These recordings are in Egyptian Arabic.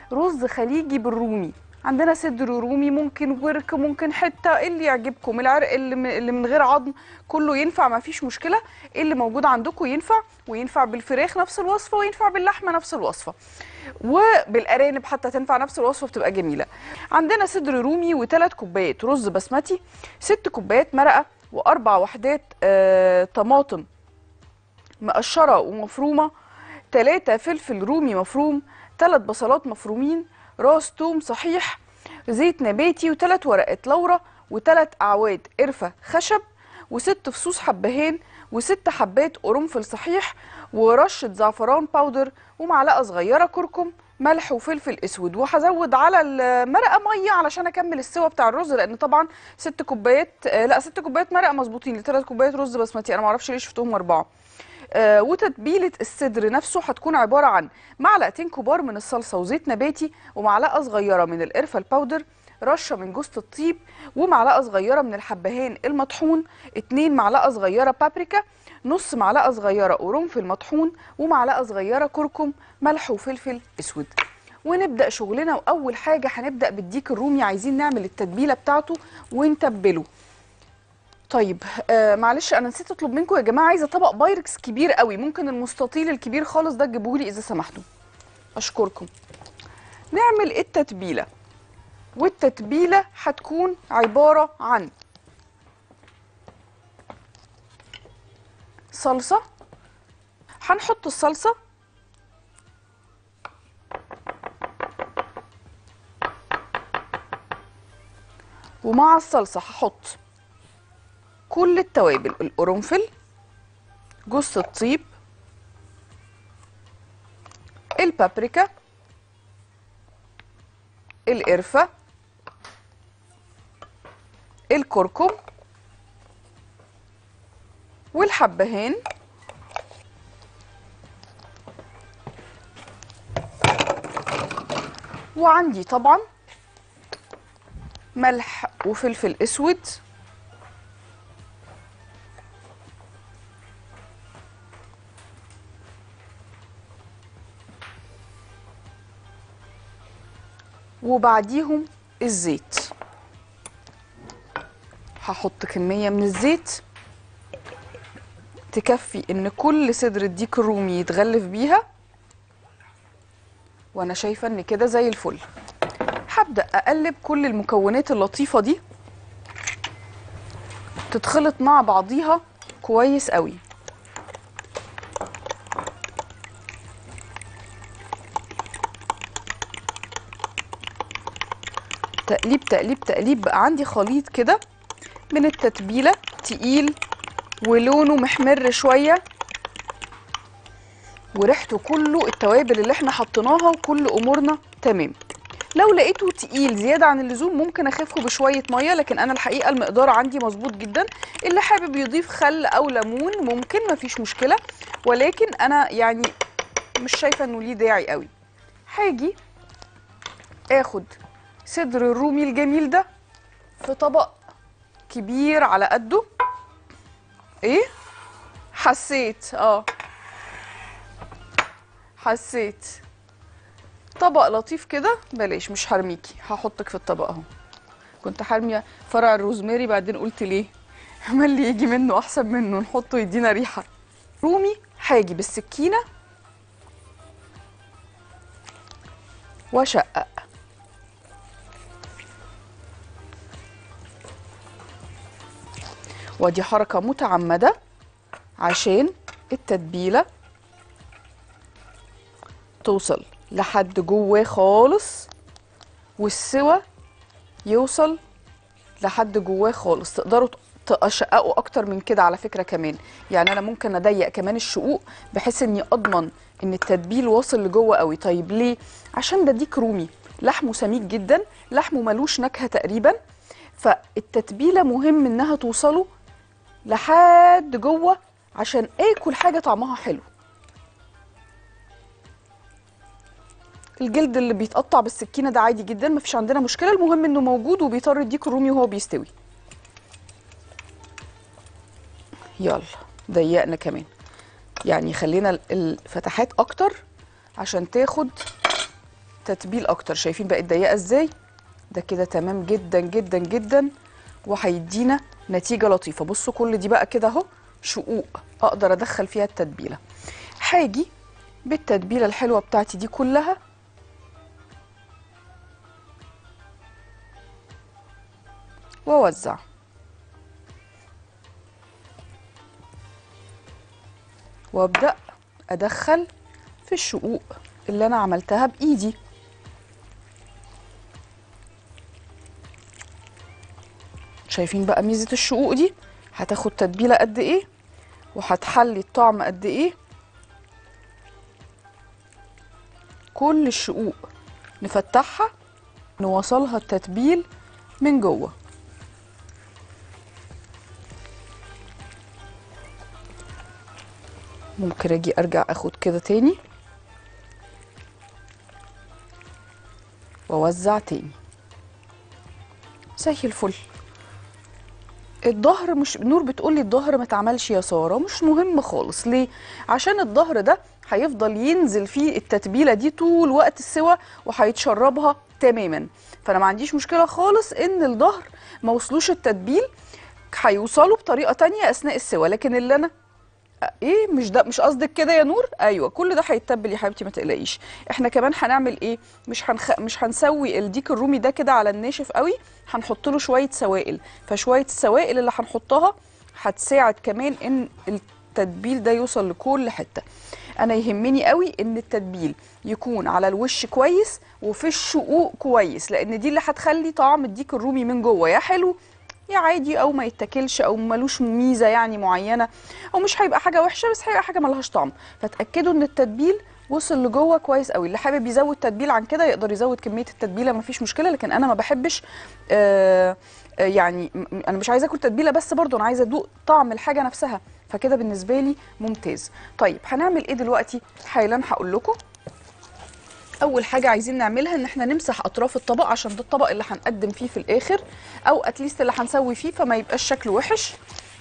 رز خليجي بالرومي عندنا صدر رومي ممكن ورك ممكن حته اللي يعجبكم العرق اللي م- اللي من غير عظم كله ينفع ما فيش مشكله اللي موجود عندكم ينفع وينفع بالفراخ نفس الوصفه وينفع باللحمه نفس الوصفه وبالارانب حتى تنفع نفس الوصفه بتبقى جميله عندنا صدر رومي وثلاث كوبايات رز بسمتي ست كوبايات مرقه واربع وحدات آه طماطم مقشره ومفرومه ثلاثة فلفل رومي مفروم ثلاث بصلات مفرومين راس توم صحيح زيت نباتي وثلاث ورقات لورا وثلاث اعواد قرفه خشب وست فصوص حبهان وست حبات قرنفل صحيح ورشه زعفران باودر ومعلقه صغيره كركم ملح وفلفل اسود وهزود على المرقه ميه علشان اكمل السوا بتاع الرز لان طبعا ست كوبايات آه، لا ست كوبايات مرقه مظبوطين لثلاث كوبايات رز بسمتي انا معرفش ليه شفتهم اربعه آه، وتتبيله الصدر نفسه هتكون عباره عن معلقتين كبار من الصلصه وزيت نباتي ومعلقه صغيره من القرفه الباودر رشه من جوز الطيب ومعلقه صغيره من الحبهان المطحون اتنين معلقه صغيره بابريكا نص معلقه صغيره قرنفل مطحون ومعلقه صغيره كركم ملح وفلفل اسود ونبدا شغلنا واول حاجه هنبدا بالديك الرومي عايزين نعمل التتبيله بتاعته ونتبله طيب آه معلش انا نسيت اطلب منكم يا جماعه عايزه طبق بايركس كبير قوي ممكن المستطيل الكبير خالص ده تجيبوه لي اذا سمحتوا اشكركم نعمل التتبيله والتتبيله هتكون عباره عن صلصه هنحط الصلصه ومع الصلصه هحط كل التوابل القرنفل جوز الطيب البابريكا القرفة الكركم والحبهان وعندي طبعا ملح وفلفل اسود وبعديهم الزيت هحط كمية من الزيت تكفي ان كل صدر الديك الرومي يتغلف بيها وانا شايفة ان كده زي الفل هبدأ اقلب كل المكونات اللطيفة دي تتخلط مع بعضيها كويس قوي تقليب تقليب تقليب بقى عندي خليط كده من التتبيله تقيل ولونه محمر شويه وريحته كله التوابل اللي احنا حطيناها وكل امورنا تمام لو لقيته تقيل زياده عن اللزوم ممكن اخفه بشويه ميه لكن انا الحقيقه المقدار عندي مظبوط جدا اللي حابب يضيف خل او ليمون ممكن مفيش مشكله ولكن انا يعني مش شايفه انه ليه داعي قوي هاجي اخد صدر الرومي الجميل ده في طبق كبير على قده ايه حسيت اه حسيت طبق لطيف كده بلاش مش هرميكي هحطك في الطبق اهو كنت حارميه فرع الروزماري بعدين قلت ليه ما اللي يجي منه احسن منه نحطه يدينا ريحه رومي هاجي بالسكينه واشقق ودي حركة متعمدة عشان التتبيلة توصل لحد جواه خالص والسوى يوصل لحد جواه خالص تقدروا تشققوا اكتر من كده على فكرة كمان يعني انا ممكن اضيق كمان الشقوق بحيث اني اضمن ان التتبيل واصل لجوه قوي طيب ليه عشان ده ديك رومي لحمه سميك جدا لحمه ملوش نكهة تقريبا فالتتبيلة مهم انها توصله لحد جوه عشان اكل حاجه طعمها حلو الجلد اللي بيتقطع بالسكينه ده عادي جدا مفيش عندنا مشكله المهم انه موجود وبيطر الديك الرومي وهو بيستوي يلا ضيقنا كمان يعني خلينا ال- الفتحات اكتر عشان تاخد تتبيل اكتر شايفين بقت ضيقه ازاي ده كده تمام جدا جدا جدا وهيدينا نتيجه لطيفه بصوا كل دي بقى كده اهو شقوق اقدر ادخل فيها التتبيله هاجي بالتتبيله الحلوه بتاعتي دي كلها واوزع وابدا ادخل في الشقوق اللي انا عملتها بايدي شايفين بقى ميزه الشقوق دي هتاخد تتبيله قد ايه وهتحلي الطعم قد ايه كل الشقوق نفتحها نوصلها التتبيل من جوه ممكن اجي ارجع اخد كده تاني واوزع تاني زي الفل الظهر مش نور بتقولي الظهر ما اتعملش يا ساره مش مهم خالص ليه عشان الظهر ده هيفضل ينزل فيه التتبيله دي طول وقت السوا وهيتشربها تماما فانا ما عنديش مشكله خالص ان الظهر ما وصلوش التتبيل هيوصلوا بطريقه تانية اثناء السوا لكن اللي انا ايه مش ده مش قصدك كده يا نور ايوه كل ده هيتبل يا حبيبتي ما تقلقيش احنا كمان هنعمل ايه مش هنخ... مش هنسوي الديك الرومي ده كده على الناشف قوي هنحط له شويه سوائل فشويه السوائل اللي هنحطها هتساعد كمان ان التتبيل ده يوصل لكل حته انا يهمني قوي ان التتبيل يكون على الوش كويس وفي الشقوق كويس لان دي اللي هتخلي طعم الديك الرومي من جوه يا حلو يا عادي او ما يتاكلش او ملوش ميزه يعني معينه او مش هيبقى حاجه وحشه بس هيبقى حاجه ملهاش طعم فتاكدوا ان التتبيل وصل لجوه كويس قوي اللي حابب يزود تتبيل عن كده يقدر يزود كميه التتبيله مفيش مشكله لكن انا ما بحبش آه آه يعني م- انا مش عايزه اكل تتبيله بس برضو انا عايزه ادوق طعم الحاجه نفسها فكده بالنسبه لي ممتاز طيب هنعمل ايه دلوقتي حالا هقول لكم اول حاجه عايزين نعملها ان احنا نمسح اطراف الطبق عشان ده الطبق اللي هنقدم فيه في الاخر او اتليست اللي هنسوي فيه فما يبقاش شكله وحش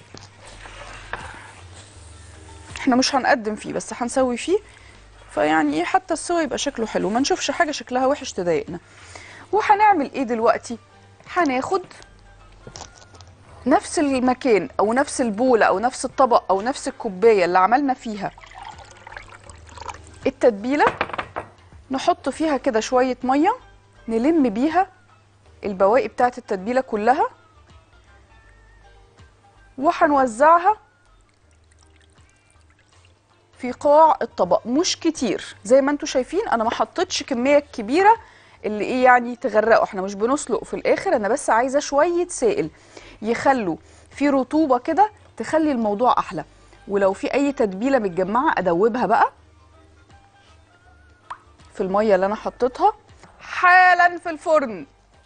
احنا مش هنقدم فيه بس هنسوي فيه فيعني ايه حتى السوا يبقى شكله حلو ما نشوفش حاجه شكلها وحش تضايقنا وهنعمل ايه دلوقتي هناخد نفس المكان او نفس البوله او نفس الطبق او نفس الكوبايه اللي عملنا فيها التتبيله نحط فيها كده شويه ميه نلم بيها البواقي بتاعه التتبيله كلها وهنوزعها في قاع الطبق مش كتير زي ما انتم شايفين انا ما حطيتش كميه كبيره اللي ايه يعني تغرقوا احنا مش بنسلق في الاخر انا بس عايزه شويه سائل يخلوا في رطوبه كده تخلي الموضوع احلى ولو في اي تتبيله متجمعه ادوبها بقى في الميه اللي انا حطيتها حالا في الفرن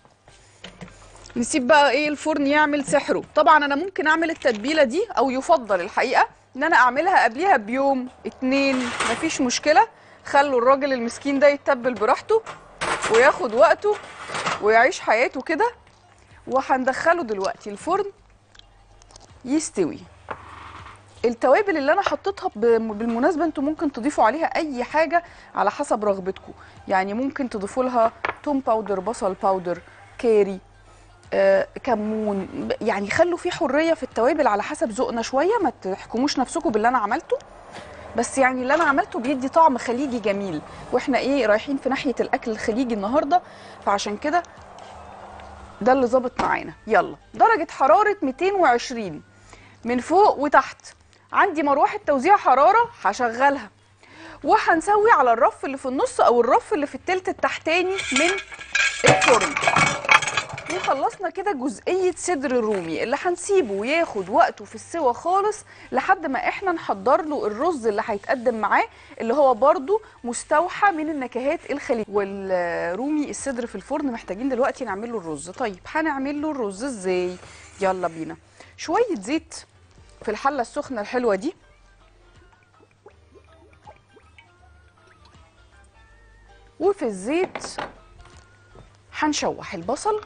نسيب بقى ايه الفرن يعمل سحره طبعا انا ممكن اعمل التتبيله دي او يفضل الحقيقه ان انا اعملها قبليها بيوم اتنين مفيش مشكله خلوا الراجل المسكين ده يتبل براحته وياخد وقته ويعيش حياته كده وهندخله دلوقتي الفرن يستوي التوابل اللي انا حطيتها ب- بالمناسبه انتوا ممكن تضيفوا عليها اي حاجه على حسب رغبتكم يعني ممكن تضيفوا لها توم باودر بصل باودر كاري آه، كمون ب- يعني خلوا في حريه في التوابل على حسب ذوقنا شويه ما تحكموش نفسكم باللي انا عملته بس يعني اللي انا عملته بيدي طعم خليجي جميل واحنا ايه رايحين في ناحيه الاكل الخليجي النهارده فعشان كده ده اللي ظابط معانا يلا درجه حراره 220 من فوق وتحت عندي مروحه توزيع حراره هشغلها وهنسوي على الرف اللي في النص او الرف اللي في التلت التحتاني من الفرن وخلصنا كده جزئية صدر الرومي اللي هنسيبه ياخد وقته في السوا خالص لحد ما احنا نحضر له الرز اللي هيتقدم معاه اللي هو برضو مستوحى من النكهات الخليجية والرومي الصدر في الفرن محتاجين دلوقتي نعمل له الرز طيب هنعمل له الرز ازاي يلا بينا شوية زيت في الحلة السخنة الحلوة دي وفي الزيت هنشوح البصل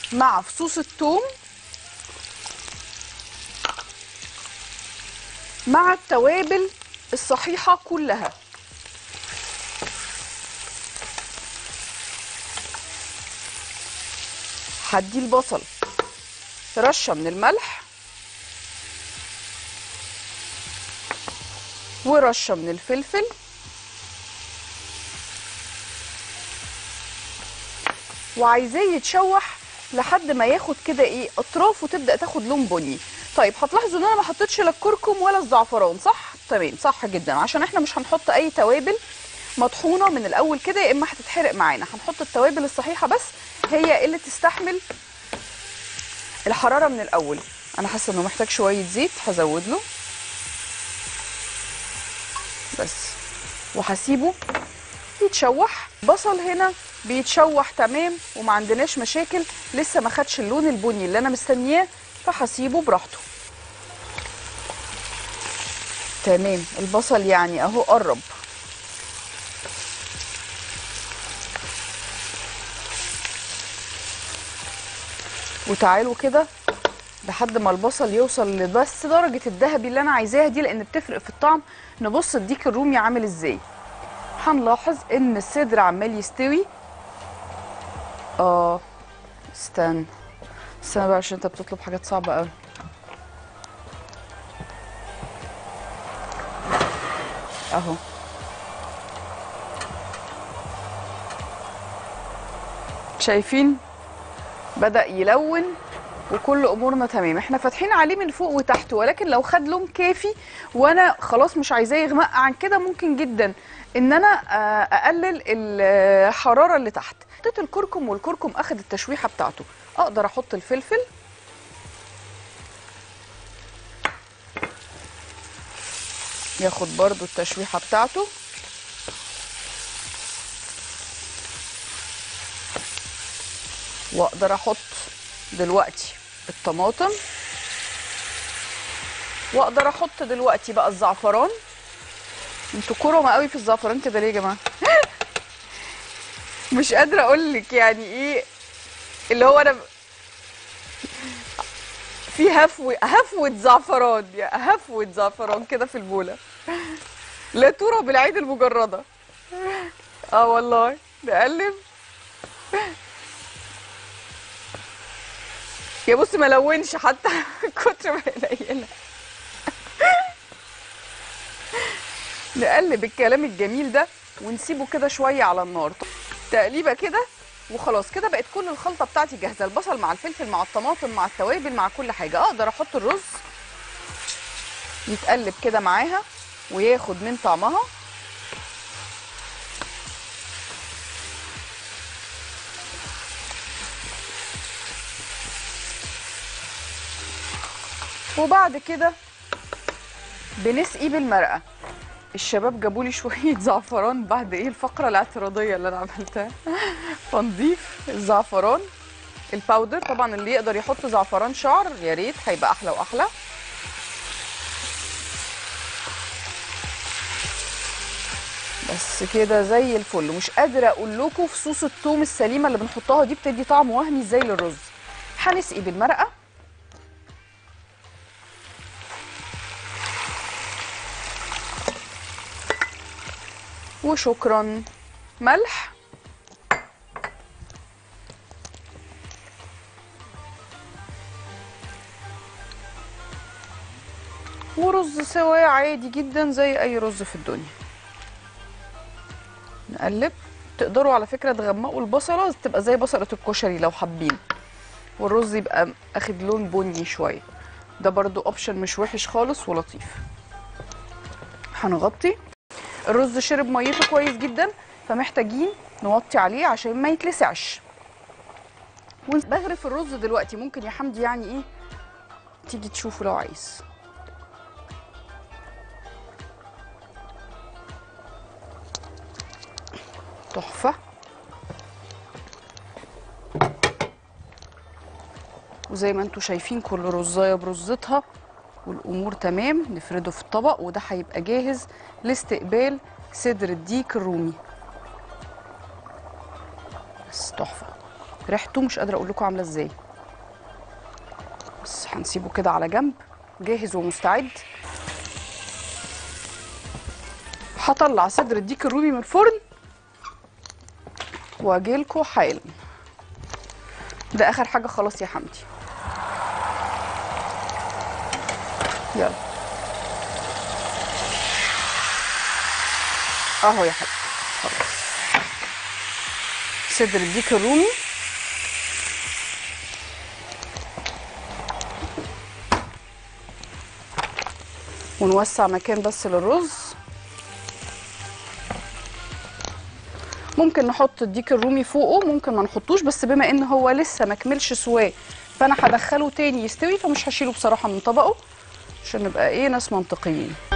مع فصوص الثوم مع التوابل الصحيحة كلها هدي البصل رشة من الملح ورشة من الفلفل وعايزاه يتشوح لحد ما ياخد كده ايه اطرافه تبدا تاخد لون بني طيب هتلاحظوا ان انا ما حطيتش لا الكركم ولا الزعفران صح تمام صح جدا عشان احنا مش هنحط اي توابل مطحونه من الاول كده يا اما هتتحرق معانا هنحط التوابل الصحيحه بس هي اللي تستحمل الحراره من الاول انا حاسه انه محتاج شويه زيت هزود له بس وهسيبه يتشوح بصل هنا بيتشوح تمام وما عندناش مشاكل لسه ما خدش اللون البني اللي انا مستنياه فهسيبه براحته تمام البصل يعني اهو قرب وتعالوا كده لحد ما البصل يوصل لبس درجة الذهبي اللي انا عايزاها دي لان بتفرق في الطعم نبص الديك الرومي عامل ازاي هنلاحظ ان الصدر عمال يستوي اه استنى استنى بقى عشان انت بتطلب حاجات صعبة قوي اهو شايفين بدأ يلون وكل امورنا تمام احنا فاتحين عليه من فوق وتحت ولكن لو خد لون كافي وانا خلاص مش عايزاه يغمق عن كده ممكن جدا ان انا آه، اقلل الحراره اللي تحت حطيت الكركم والكركم اخد التشويحه بتاعته اقدر احط الفلفل ياخد برضو التشويحه بتاعته واقدر احط دلوقتي الطماطم واقدر احط دلوقتي بقى الزعفران انتوا كرمة قوي في الزعفران كده ليه يا جماعه مش قادره اقول لك يعني ايه اللي هو انا في هفوه هفوه زعفران يا هفوه زعفران كده في البوله لا ترى بالعين المجرده اه والله نقلب يا بص ما لونش حتى كتر ما قليله نقلب الكلام الجميل ده ونسيبه كده شويه على النار تقليبه كده وخلاص كده بقت كل الخلطه بتاعتي جاهزه البصل مع الفلفل مع الطماطم مع التوابل مع كل حاجه اقدر احط الرز يتقلب كده معاها وياخد من طعمها وبعد كده بنسقي بالمرقه الشباب جابوا لي شويه زعفران بعد ايه الفقره الاعتراضيه اللي انا عملتها فنضيف الزعفران الباودر طبعا اللي يقدر يحط زعفران شعر يا ريت هيبقى احلى واحلى بس كده زي الفل مش قادره اقول لكم فصوص الثوم السليمه اللي بنحطها دي بتدي طعم وهمي ازاي للرز هنسقي بالمرقه وشكرا ملح ورز سواء عادي جدا زي اي رز في الدنيا نقلب تقدروا على فكره تغمقوا البصله تبقى زي بصله الكشري لو حابين والرز يبقى اخد لون بني شويه ده برضو اوبشن مش وحش خالص ولطيف هنغطي الرز شرب ميته كويس جدا فمحتاجين نوطي عليه عشان ما يتلسعش بغرف الرز دلوقتي ممكن يا حمدي يعني ايه تيجي تشوفه لو عايز تحفة وزي ما انتم شايفين كل رزايه برزتها والامور تمام نفرده في الطبق وده هيبقى جاهز لاستقبال صدر الديك الرومي بس تحفه ريحته مش قادره اقول لكم عامله ازاي بس هنسيبه كده على جنب جاهز ومستعد هطلع صدر الديك الرومي من الفرن واجيلكوا حالا ده اخر حاجه خلاص يا حمدي يلا اهو يا حبيبي خلاص صدر الديك الرومي ونوسع مكان بس للرز ممكن نحط الديك الرومي فوقه ممكن ما نحطوش بس بما ان هو لسه ما كملش سواه فانا هدخله تاني يستوي فمش هشيله بصراحه من طبقه عشان نبقى ايه ناس منطقيين